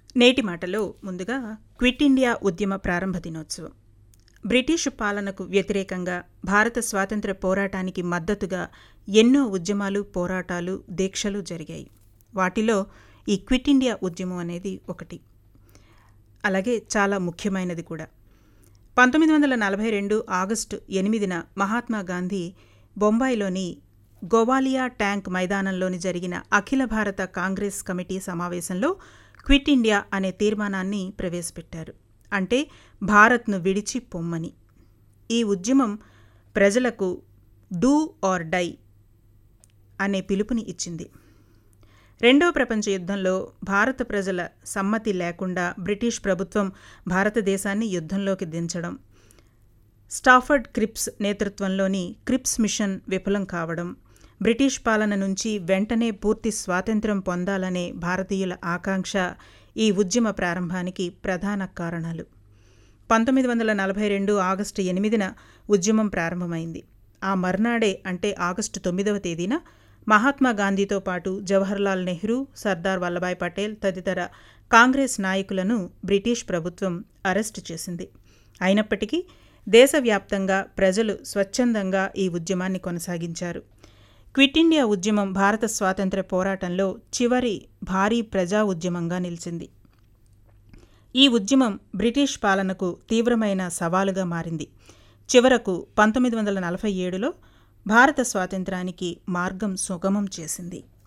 నేటి మాటలో ముందుగా క్విట్ ఇండియా ఉద్యమ ప్రారంభ దినోత్సవం బ్రిటిషు పాలనకు వ్యతిరేకంగా భారత స్వాతంత్ర్య పోరాటానికి మద్దతుగా ఎన్నో ఉద్యమాలు పోరాటాలు దీక్షలు జరిగాయి వాటిలో ఈ క్విట్ ఇండియా ఉద్యమం అనేది ఒకటి అలాగే చాలా ముఖ్యమైనది కూడా పంతొమ్మిది వందల నలభై రెండు ఆగస్టు ఎనిమిదిన మహాత్మా గాంధీ బొంబాయిలోని గోవాలియా ట్యాంక్ మైదానంలోని జరిగిన అఖిల భారత కాంగ్రెస్ కమిటీ సమావేశంలో క్విట్ ఇండియా అనే తీర్మానాన్ని ప్రవేశపెట్టారు అంటే భారత్ను విడిచి పొమ్మని ఈ ఉద్యమం ప్రజలకు డూ ఆర్ డై అనే పిలుపుని ఇచ్చింది రెండో ప్రపంచ యుద్ధంలో భారత ప్రజల సమ్మతి లేకుండా బ్రిటిష్ ప్రభుత్వం భారతదేశాన్ని యుద్ధంలోకి దించడం స్టాఫర్డ్ క్రిప్స్ నేతృత్వంలోని క్రిప్స్ మిషన్ విఫలం కావడం బ్రిటిష్ పాలన నుంచి వెంటనే పూర్తి స్వాతంత్ర్యం పొందాలనే భారతీయుల ఆకాంక్ష ఈ ఉద్యమ ప్రారంభానికి ప్రధాన కారణాలు పంతొమ్మిది వందల నలభై రెండు ఆగస్టు ఎనిమిదిన ఉద్యమం ప్రారంభమైంది ఆ మర్నాడే అంటే ఆగస్టు తొమ్మిదవ తేదీన మహాత్మా గాంధీతో పాటు జవహర్లాల్ నెహ్రూ సర్దార్ వల్లభాయ్ పటేల్ తదితర కాంగ్రెస్ నాయకులను బ్రిటిష్ ప్రభుత్వం అరెస్టు చేసింది అయినప్పటికీ దేశవ్యాప్తంగా ప్రజలు స్వచ్ఛందంగా ఈ ఉద్యమాన్ని కొనసాగించారు క్విట్ ఇండియా ఉద్యమం భారత స్వాతంత్ర్య పోరాటంలో చివరి భారీ ప్రజా ఉద్యమంగా నిలిచింది ఈ ఉద్యమం బ్రిటిష్ పాలనకు తీవ్రమైన సవాలుగా మారింది చివరకు పంతొమ్మిది వందల నలభై ఏడులో భారత స్వాతంత్రానికి మార్గం సుగమం చేసింది